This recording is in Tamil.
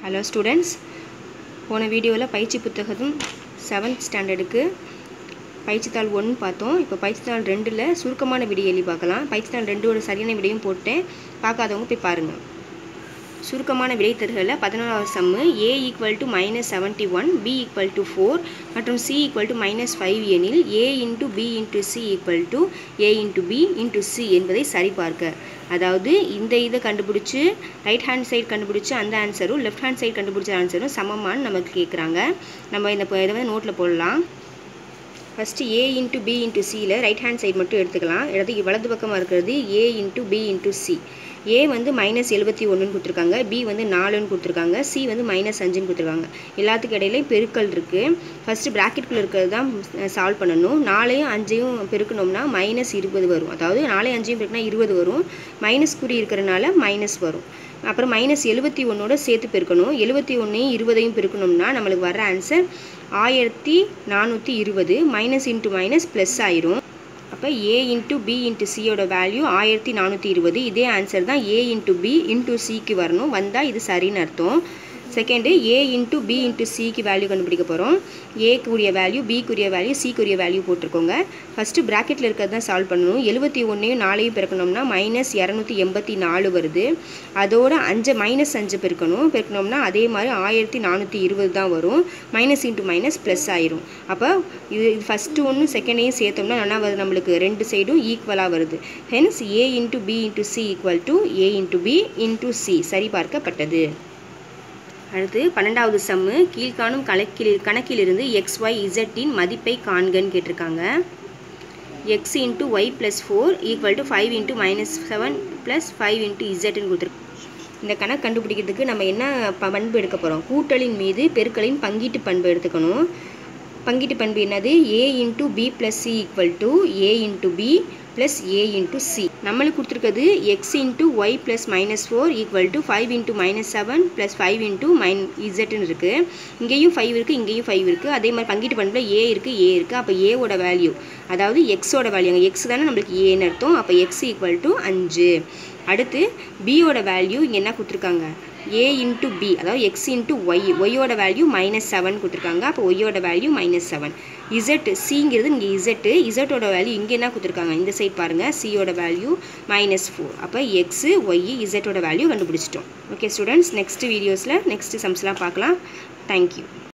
ஹலோ ஸ்டூடெண்ட்ஸ் போன வீடியோவில் பயிற்சி புத்தகம் செவன்த் ஸ்டாண்டர்டுக்கு பயிற்சித்தாள் ஒன்று பார்த்தோம் இப்போ பயிற்சித்தாள் ரெண்டில் சுருக்கமான விடை எழுதி பார்க்கலாம் பயிற்சித்தாள் ரெண்டோட சரியான விடையும் போட்டேன் பார்க்காதவங்க போய் பாருங்கள் சுருக்கமான விடைத்தர்களில் பதினோராவது sum A equal to minus seventy one B equal to four மற்றும் C equal to minus five எனில் A into B into C equal to A into B into C என்பதை சரிபார்க்க அதாவது இந்த இதை கண்டுபிடிச்சி ரைட் ஹேண்ட் சைடு கண்டுபிடிச்சி அந்த ஆன்சரும் லெஃப்ட் ஹேண்ட் சைடு கண்டுபிடிச்ச ஆன்சரும் சமமானு நமக்கு கேட்குறாங்க நம்ம இந்த இதை வந்து நோட்டில் போடலாம் first A into B into சியில் ரைட் ஹேண்ட் சைடு மட்டும் எடுத்துக்கலாம் இடது வலது பக்கமாக இருக்கிறது A into B into C A வந்து மைனஸ் எழுபத்தி ஒன்றுன்னு கொடுத்துருக்காங்க பி வந்து நாலுன்னு கொடுத்துருக்காங்க சி வந்து மைனஸ் அஞ்சுன்னு கொடுத்துருக்காங்க எல்லாத்துக்கு இடையிலையும் பெருக்கல் இருக்குது ஃபஸ்ட்டு ப்ராக்கெட்குள்ளே இருக்கிறது தான் சால்வ் பண்ணணும் நாலையும் அஞ்சையும் பெருக்கணும்னா மைனஸ் இருபது வரும் அதாவது நாலையும் அஞ்சையும் பெருக்கினா இருபது வரும் மைனஸ் குறி இருக்கிறனால மைனஸ் வரும் அப்புறம் மைனஸ் எழுபத்தி ஒன்றோட சேர்த்து பெருக்கணும் எழுபத்தி ஒன்றையும் இருபதையும் பெருக்கணும்னா நம்மளுக்கு வர ஆன்சர் ஆயிரத்தி நானூற்றி இருபது மைனஸ் இன்ட்டு மைனஸ் ப்ளஸ் ஆயிரும் அப்போ ஏ இன்ட்டு பி இன்ட்டு சியோட வேல்யூ ஆயிரத்தி நானூற்றி இருபது இதே ஆன்சர் தான் ஏ இன்ட்டு பி இன்ட்டு சிக்கு வரணும் வந்தால் இது சரின்னு அர்த்தம் second A into B into சிக்கு வேல்யூ கண்டுபிடிக்க போகிறோம் ஏக்குரிய வேல்யூ பிக்குரிய வேல்யூ சிக்குரிய வேல்யூ போட்டிருக்கோங்க ஃபஸ்ட்டு ப்ராக்கெட்டில் இருக்கிறது தான் சால்வ் பண்ணணும் எழுபத்தி ஒன்றையும் நாலையும் பெருக்கணும்னா மைனஸ் இரநூத்தி எண்பத்தி நாலு வருது அதோட அஞ்சு மைனஸ் அஞ்சு பெருக்கணும் பெருக்கணும்னா அதே மாதிரி ஆயிரத்தி நானூற்றி இருபது தான் வரும் மைனஸ் இன்ட்டு மைனஸ் ப்ளஸ் ஆயிரும் அப்போ இது ஃபஸ்ட்டு ஒன்று செகண்டையும் சேர்த்தோம்னா நல்லா வருது நம்மளுக்கு ரெண்டு சைடும் ஈக்குவலாக வருது hence A into B into C equal to A into B into C சரிபார்க்கப்பட்டது அடுத்து பன்னெண்டாவது சம்மு கீழ்காணும் கணக்கில் கணக்கிலிருந்து எக்ஸ் ஒய் இசட்டின் மதிப்பை காண்கன்னு கேட்டிருக்காங்க X into Y plus four equal to five into minus seven plus five into இசட்னு கொடுத்துருக்கு இந்த கணக்கு கண்டுபிடிக்கிறதுக்கு நம்ம என்ன பண்பு எடுக்க போகிறோம் கூட்டலின் மீது பெருக்களின் பங்கீட்டு பண்பு எடுத்துக்கணும் பங்கீட்டு பண்பு என்னது A into B plus C equal to A into B plus A into C நம்மளுக்கு கொடுத்துருக்கிறது X into Y plus minus four equal to five into minus seven plus five into மைன் இசட்னு இருக்குது இங்கேயும் ஃபைவ் இருக்குது இங்கேயும் ஃபைவ் இருக்குது அதே மாதிரி பங்கீட்டு பண்பில் ஏ இருக்குது ஏ இருக்குது அப்போ ஏவோட வேல்யூ அதாவது எக்ஸோட வேல்யூ அங்கே எக்ஸ் தானே நம்மளுக்கு ஏன்னு அர்த்தம் அப்போ எக்ஸ் ஈக்குவல் டு அஞ்சு அடுத்து பியோட வேல்யூ இங்கே என்ன கொடுத்துருக்காங்க ஏ இன்ட்டு பி அதாவது எக்ஸ் இன்ட்டு ஒய் ஒய்யோட வேல்யூ மைனஸ் செவன் கொடுத்துருக்காங்க அப்போ ஒய்யோட வேல்யூ மைனஸ் செவன் இசட் சிங்கிறது இங்கே இசட்டு இசட்டோட வேல்யூ இங்கே என்ன கொடுத்துருக்காங்க இந்த சைட் பாருங்கள் சியோட வேல்யூ மைனஸ் ஃபோர் அப்போ எக்ஸு ஒய் இசட்டோட வேல்யூ கண்டுபிடிச்சிட்டோம் ஓகே ஸ்டூடெண்ட்ஸ் நெக்ஸ்ட் வீடியோஸில் நெக்ஸ்ட் சம்ஸ்லாம் பார்க்கலாம் தேங்க்யூ